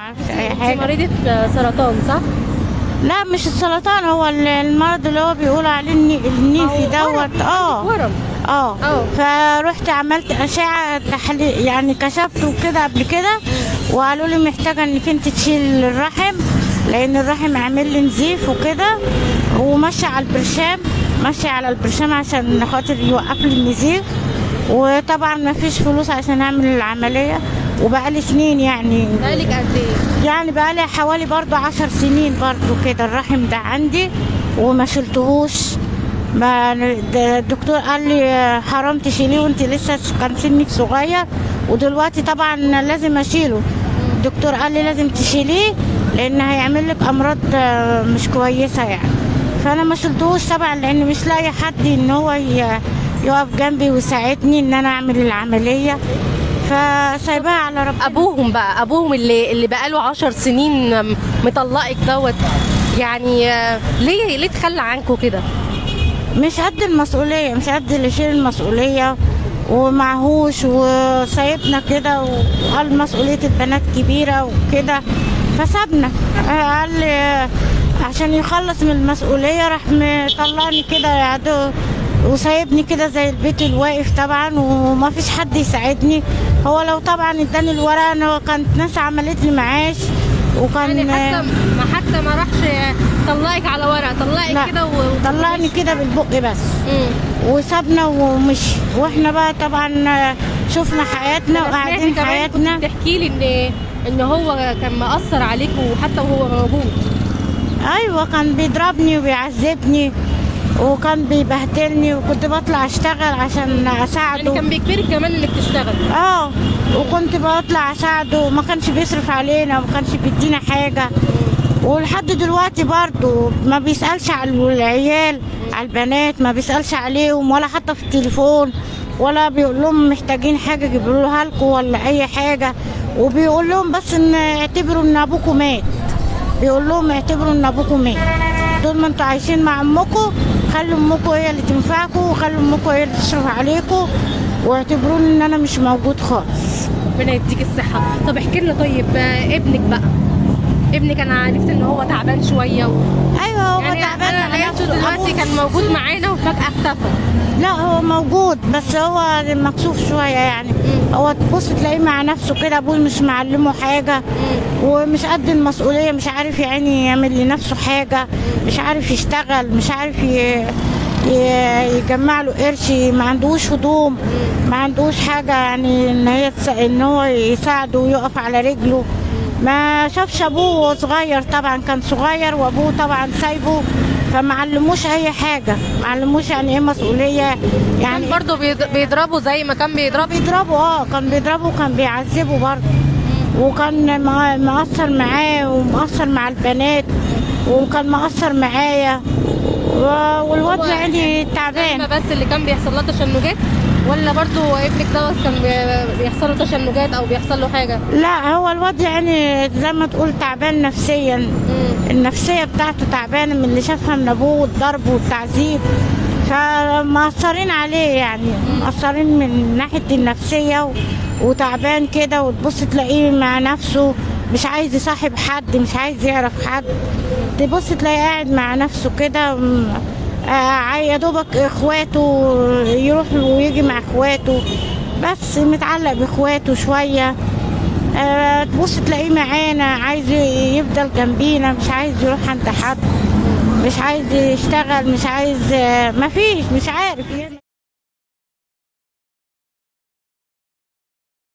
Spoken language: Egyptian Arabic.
اعرفش اي انت حاجه مريضة سرطان صح؟ لا مش السرطان هو ال- المرض اللي هو بيقولوا عليه الني- النيفي دوت اه ورم اه اه. فرحت عملت اشعه تحليل يعني كشفت وكده قبل كده وقالوا لي محتاجه انك انت تشيل الرحم لان الرحم عامل لي نزيف وكده وماشيه على البرشام ماشيه على البرشام عشان خاطر يوقف لي النزيف وطبعا ما فيش فلوس عشان اعمل العمليه وبقالي سنين يعني بقالك قد ايه؟ يعني بقالي حوالي برضو عشر سنين برضو كده الرحم ده عندي وما شلتهوش ما ده الدكتور قال لي حرام تشيليه وانت لسه كان سنك صغير ودلوقتي طبعا لازم اشيله الدكتور قال لي لازم تشيليه لان هيعمل لك امراض آه، مش كويسه يعني فانا ما شلتهوش طبعا لان مش لاقي حد ان هو ي- يقف جنبي ويساعدني ان انا اعمل العمليه فسايباها على ربنا ابوهم بقى ابوهم اللي اللي بقاله عشر سنين مطلقك دوت يعني آه، ليه ليه تخلى عنكم كده؟ مش قد المسؤولية مش قد اللي يشيل المسؤولية ومعهوش وسايبنا كده وقال مسؤولية البنات كبيرة وكده فسابنا آه، قال لي عشان يخلص من المسؤولية راح مطلعني كده يعدو وسايبني كده زي البيت الواقف طبعا وما فيش حد يساعدني هو لو طبعا اداني الورقة انا كانت ناس عملت لي معاش وكان يعني حتى ما حتى ما راحش طلقك على ورقه لا طلقك كده و... طلعني كده بالبق بس مم. وسابنا ومشي واحنا بقى طبعا شفنا حياتنا أنا سمعت وقاعدين كمان حياتنا كنت بتحكي لي ان ان هو كان مأثر عليك وحتى وهو موجود ايوه كان بيضربني وبيعذبني وكان بيبهدلني وكنت بطلع اشتغل عشان يعني اساعده كان بيجبرك كمان انك تشتغل اه وكنت بطلع اساعده وما كانش بيصرف علينا وما كانش بيدينا حاجه ولحد دلوقتي برضه ما بيسألش على العيال على البنات ما بيسألش عليهم ولا حتى في التليفون ولا بيقول لهم محتاجين حاجة يجيبوا لكم ولا أي حاجة وبيقول لهم بس إن اعتبروا إن أبوكم مات بيقول لهم اعتبروا إن أبوكم مات طول ما انتوا عايشين مع أمكم خلوا أمكم هي اللي تنفعكم وخلوا أمكم هي اللي تصرف عليكم واعتبروني إن أنا مش موجود خالص ربنا يديك الصحه طب احكي لنا طيب آه، ابنك بقى ابنك انا عرفت ان هو تعبان شويه و... أيوه هو يعني تعبان انا على لقيته نفسه. دلوقتي أبوه كان موجود معانا وفجاه اختفى لا هو موجود بس هو مكسوف شوية يعني هو تبص تلاقيه مع نفسه كده ابوه مش معلمه حاجة ومش قد المسؤولية مش عارف يعني يعمل لنفسه حاجة مش عارف يشتغل مش عارف ي... ي- يجمع له قرش ما عندوش هدوم ما عندوش حاجة يعني ان هي تس... ان هو يساعده ويقف على رجله ما شافش ابوه وهو صغير طبعا كان صغير وابوه طبعا سايبه فما علموش اي حاجه ما علموش يعني ايه مسؤوليه يعني يعني برضه بيض- بيضربه زي ما كان بيضرب بيضربه اه كان بيضربه وكان بيعذبه برضه وكان مع- مقصر معاه ومقصر مع البنات وكان مقصر معايا و- والواد يعني تعبان سلمى بس اللي كان بيحصل لها تشنجات ولا برضه ابنك دوت كان بي- بيحصل له تشنجات او بيحصل له حاجه لا هو الواد يعني زي ما تقول تعبان نفسيا مم. النفسية بتاعته تعبانة من اللي شافها من أبوه والضرب والتعذيب فمقصرين عليه يعني مقصرين من ناحية النفسية و- وتعبان كده وتبص تلاقيه مع نفسه مش عايز يصاحب حد مش عايز يعرف حد تبص تلاقيه قاعد مع نفسه كده م- آه، يا دوبك اخواته يروح ويجي مع اخواته بس متعلق باخواته شويه آه، تبص تلاقيه معانا عايز يفضل جنبينا مش عايز يروح عند حد مش عايز يشتغل مش عايز آه، مفيش مش عارف يعني